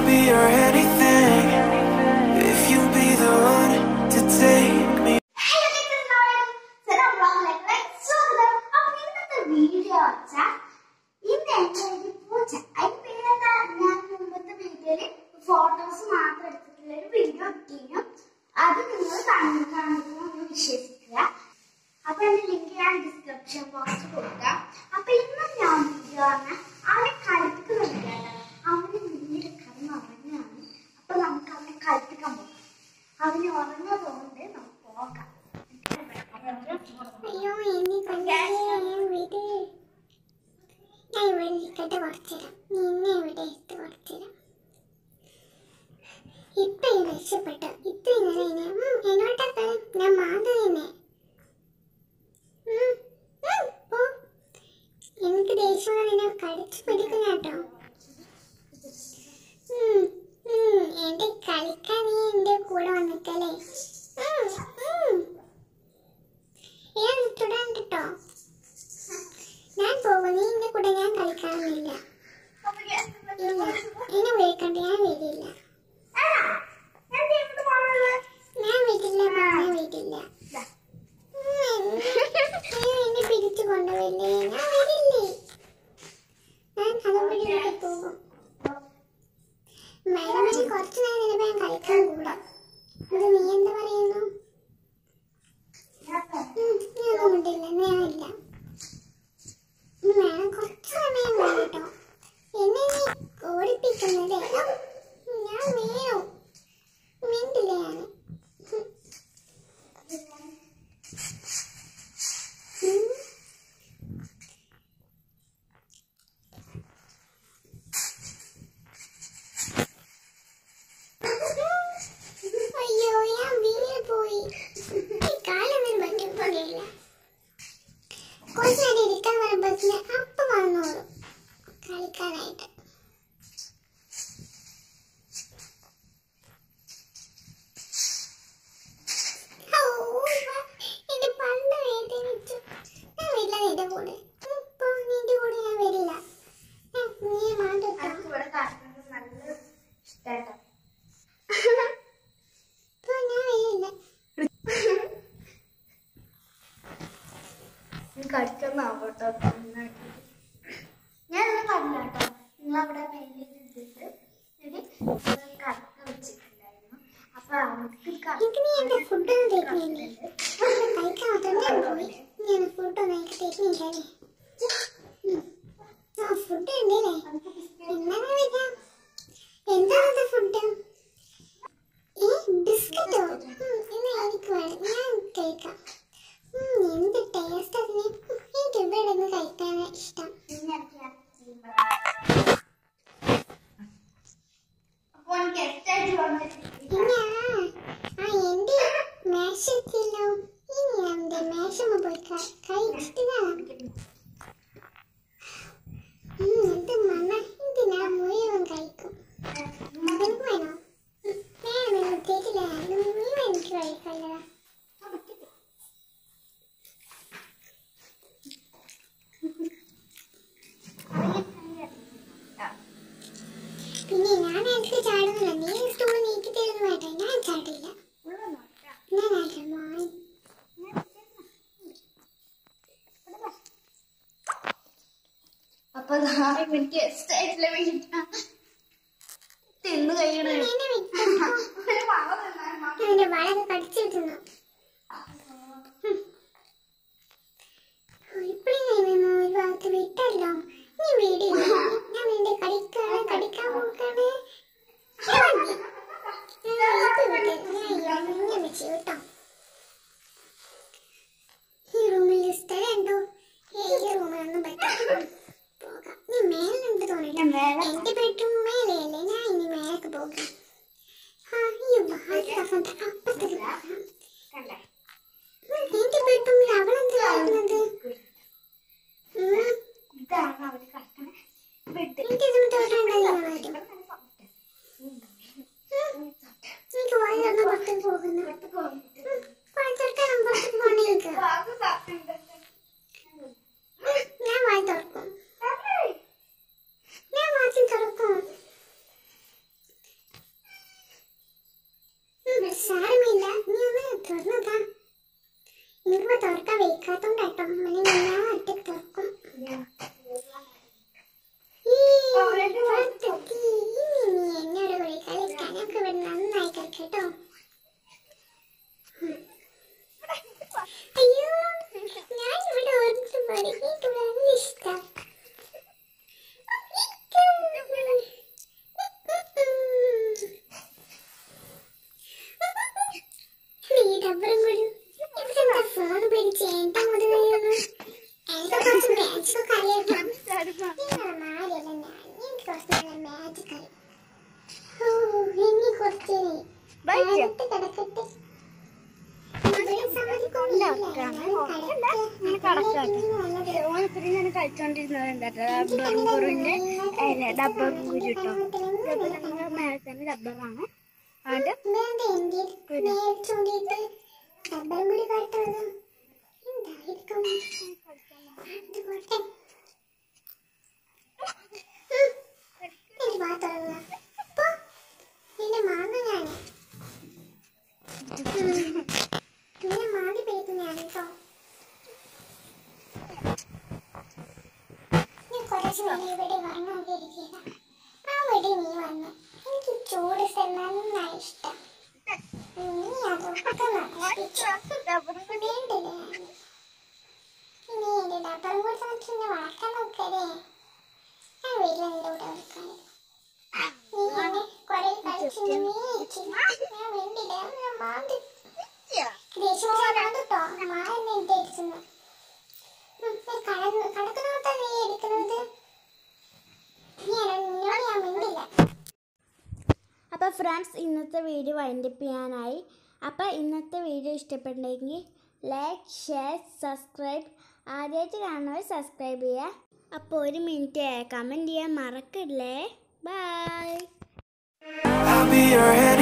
be your anything. If you be the one to take me. Hello സലാം വ്ളോഗിലേക്ക് സ്വാഗതം അപ്പോൾ ഇന്നത്തെ വീഡിയോ വെച്ചാൽ ഇന്ന് എൻ്റെ ഒരു പൂച്ച അതിന് പേരെന്താ ഞാൻ മുമ്പത്തെ വീഡിയോയിൽ ഫോട്ടോസ് മാത്രം എടുത്തിട്ടുള്ള ഒരു വീഡിയോ ഇട്ടിരുന്നു അത് നിങ്ങൾ കണ്ടു കാണിക്കുമെന്ന് വിശ്വസിക്കുക അപ്പൊ എന്റെ ലിങ്ക് ഞാൻ ഡിസ്ക്രിപ്ഷൻ ബോക്സിൽ കൊടുക്കാം അപ്പൊ ഇന്ന് ഞാൻ വീഡിയോ പറഞ്ഞാൽ അവനെ കളിപ്പിക്കുന്നുണ്ട് അവന് മുന്നിൽ കിടന്ന് ഉറങ്ങാണ് അപ്പൊ നമുക്ക് അവനെ കളിപ്പിക്കാൻ പോകാം അവന് ഉറങ്ങാതുകൊണ്ട് നമുക്ക് പോകാം അയ്യോ എന്നെ കൊല്ലാൻ വിട് ഞാൻ ഇവിടെ ഇരിക്കട്ടെ കുറച്ചിടാം നിന്നെ ഇവിടെ എടുത്ത് കുറച്ചിടാം ഇപ്പൊ ഈ രക്ഷപ്പെട്ടു ഇപ്പൊ ഇങ്ങനെ ഇനി, ഉം, എന്നോട്ടൊക്കെ ഞാൻ മാന്ത തന്നെ ഉം, ഉം, പോ. എനിക്ക് ദേഷ്യം നിന്നെ കടിച്ചു പിടിക്കുന്ന കേട്ടോ ഉം, ഉം, എന്റെ കളിക്കാൻ നീ എന്റെ കൂടെ വന്നിട്ടല്ലേ ഉം, ഉം. ഞാൻ തുടരാൻ കേട്ടോ ഞാൻ പോകും നീ എന്റെ കൂടെ ഞാൻ കളിക്കാനൊന്നുമില്ല ഇല്ല എന്നെ വിളിക്കണ്ട ഞാൻ വരില്ല ഞാൻ വീട്ടില്ല ഞാൻ വീട്ടില്ല ഉം, അയ്യോ, എന്നെ പിടിച്ചു കൊണ്ടുപോയില്ലേ ഞാൻ വരില്ലേ ഞാൻ അതുവഴി വീട്ടിൽ പോകും മേഡം കുറച്ച് നേരം ഇരുന്ന് ഞാൻ കളിക്കാൻ കൂടാം അത് നീ എന്താ പറയുന്നു ഉം, ഞാനൊന്നും മിണ്ടില്ല ഞാനില്ല വേണം കുറച്ച് സമയം വേണം കേട്ടോ എന്നെ നീ ഓടിപ്പിക്കുന്നത് ഞാൻ വേണം മിണ്ടില്ല ഞാൻ ഉം. അയ്യോ ഞാൻ വീട് പോയി കാലൊന്നും പറ്റുന്നില്ല കുറച്ച് നേരം ഇരിക്കാൻ വരുമ്പോഴത്തേന് അപ്പം വന്നോളൂ കളിക്കാനായിട്ട് ഔ, എന്റെ പണ്ട് വേദനിച്ചു ഞാൻ വരില്ല നിന്റെ കൂടെ ഇപ്പൊ നിന്റെ കൂടെ ഞാൻ വരില്ല ഞാൻ നീ മാറ്റോ എനിക്ക് ഇവിടെ കാട്ടുന്നത് നല്ല ഇഷ്ടാട്ടോ ഇപ്പൊ ഞാൻ വരില്ല എനിക്ക് അടുത്തൊന്നാവട്ടോ ഞാനൊന്നും പറഞ്ഞില്ല കേട്ടോ നിങ്ങളവിടെ മെയിലിൽ ഇരുന്നിട്ട് ഒരു കറക്റ്റ് വെച്ചിട്ടുണ്ടായിരുന്നു അപ്പൊ അവർക്ക് എനിക്ക് നീ എന്റെ ഫുഡൊന്നും തരുന്നില്ലേ കഴിക്കാൻ മാത്രം ഞാൻ പോയി ഞാൻ ഫുഡൊന്നും എനിക്ക് തരുന്നില്ലല്ലേ ഉം. ആ ഫുഡ് ഉണ്ടല്ലേ എന്നാണ് വരാം എന്താണ് ഫുഡ് ഈ ബിസ്ക്കറ്റോ ഉം, എന്നാ എനിക്ക് വേണം ഞാൻ കഴിക്കാം ഉം, എന്ത് ടേസ്റ്റ് അതിന് ഉം, എനിക്ക് ഇവിടെ നിന്ന് കഴിക്കാൻ ഇഷ്ടം പിന്നെ എനിക്ക് ഞാൻ ചെയ്യുമ്പോൾ അപ്പോൾ ഗസ്റ്റ് ആയിട്ട് വന്നിട്ട് പിന്നെ ആ എന്റെ മേശ എത്തിയല്ലോ ഇനി ഞാൻ എന്റെ മേശമ്മ പോയി ക- കഴിച്ചിട്ട് കാണാം ഉം, ഇത് മണ്ണ ഇത് ഞാൻ മുഴുവൻ കഴിക്കും നിനക്ക് വേണോ ഉം, വേണം തരില്ല ഇത് മുഴുവൻ എനിക്ക് കഴിക്കല്ലടാ പിന്നെ ഞാൻ എനിക്ക് ചാടുന്നില്ല നീ സ്റ്റൂൾ നീക്കി തരുന്നു വേട്ടെ ഞാൻ ചാടില്ല ഞാൻ ആരുടെ മോൻ അപ്പൊ എനിക്ക് ഗസ്റ്റ് ആയിട്ടുള്ള വീട്ടാ തിന്നു കഴിയണേ എന്നെ വിട്ടോ ഒരു മാവ് തിന്നാൻ മാ- അതിന്റെ വളയൊക്കെ കടിച്ചിട്ടുന്നു ഇപ്പഴും കഴിയുന്നു ഒരു ഭാഗത്ത് വിട്ടല്ലോ നീ വീടില്ല ഞാൻ നിന്റെ കടിക്കാണ് കടിക്കാൻ പോക്കാണ് കേട്ടോ ഈ റൂമിൽ സ്ഥലമുണ്ടോ ഈ റൂമിലൊന്നും പറ്റില്ല പോകാം നീ മേലുണ്ട് തോന്നില്ല ഞാൻ മേലെ എന്റെ ബെഡ്റൂം മേലെയല്ലേ ഞാൻ ഇനി മേലേക്ക് പോകും ആ ഈ വാതിൽ തുറന്നിട്ട് അപ്പുറത്തേക്ക് പോകാം കണ്ടേ എന്റെ ബെഡ്റൂമിൽ അവളെന്താ ചെയ്യുന്നത് ഉം, ഇതാണ് അവര് കിടക്കണ ബെഡ് എനിക്കിതും തൊട്ടുണ്ടായിരുന്നു എനിക്ക് വായിലൊന്ന് പുറത്തേക്ക് പോകുന്നു വായി തുറക്കാൻ പുറത്തേക്ക് പോണേക്ക് ഞാൻ വായി തുറക്കും ഞാൻ വാതിൽ തുറക്കും കേട്ടോ അല്ലെങ്കിൽ ഞാൻ ഒറ്റ തുറക്കും ഈ പുറത്തെത്തി. ഇനി നീ എന്നോട് കൂടി കളിക്കാനൊക്കെ ഇവിടെ നന്നായി കളിക്കട്ടോ അയ്യോ ഞാൻ ഇവിടെ ഓർത്ത് മതി എനിക്ക് വളരെ ഇഷ്ടം നീ ഡബറും കൂടി ഇവരെന്താ ഫോൺ പിടിച്ച് എന്റെ മുതൽ എനിക്ക് കുറച്ച് മാജിക് അറിയാം നിങ്ങളെ മാരിയല്ല ഞാൻ എനിക്ക് കുറച്ച് നല്ല മാജിക് അറിയാം ഓ ഇനി കുറച്ച് നേരത്തെ കിടക്കട്ടെ ഇവരെ സമ്മതിക്കൊന്നുമില്ല. ഞാൻ കിടക്കട്ടെ. നല്ലത്. ഡബ്ബറിന്റെ ഡബ്ബർ കുരു കിട്ടോ മേലെ തന്നെ ഡബ്ബറാണ് അതുകൊണ്ട് ഇവരെന്താ ഇന്ത്യയിൽ നേരെ ചൂണ്ടിയിട്ട് ഡബറും കൂടി കാട്ടുന്നത് എന്തായിരിക്കും ഇത് പോട്ടെ ഉം. എനിക്ക് വാ തുറന്ന്. പോ. നിന്നെ മാങ്ങ ഞാൻ നിന്നെ മാങ്ങി പെയ്തു ഞാൻ കേട്ടോ ഞാൻ കുറച്ച് നേരം ഇവിടെ വന്നുകൊണ്ടിരിക്കുക അവിടെ നീ വന്നു എനിക്ക് ചൂട് സ്ഥലം നന്നായി ഇഷ്ടം നീ അതൊക്കെ നശിപ്പിച്ചു വേണ്ടില്ല ഇനി എന്റെ ഡബറും കൂടി തന്നിട്ട് എന്നെ വളർത്താൻ നോക്കരുേ ഞാൻ വീട്ടിൽ നിന്റെ കൂടെ വിളിക്കാൻ നീ എന്നെ കുറെ കളിച്ചു നീ ഞാൻ വേണ്ടില്ല ഞാൻ മാന്തി ദേഷ്യം കേട്ടോ മാ എന്നെ ഇട്ടിരിക്കുന്നു കടക്കുന്നോട്ടാ നീ എടുക്കുന്നത് ഞാൻ നിന്നോട് ഞാൻ മിണ്ടില്ല അപ്പോൾ ഫ്രണ്ട്സ് ഇന്നത്തെ വീഡിയോ വൈൻഡപ്പ് ചെയ്യാനായി അപ്പോൾ ഇന്നത്തെ വീഡിയോ ഇഷ്ടപ്പെട്ടെങ്കിൽ ലൈക്ക് ഷെയർ സബ്സ്ക്രൈബ് ആദ്യമായിട്ട് കാണുന്നവർ സബ്സ്ക്രൈബ് ചെയ്യുക അപ്പോൾ ഒരു മിനിറ്റ് കമൻറ്റ് ചെയ്യാൻ മറക്കല്ലേ by I'll be your head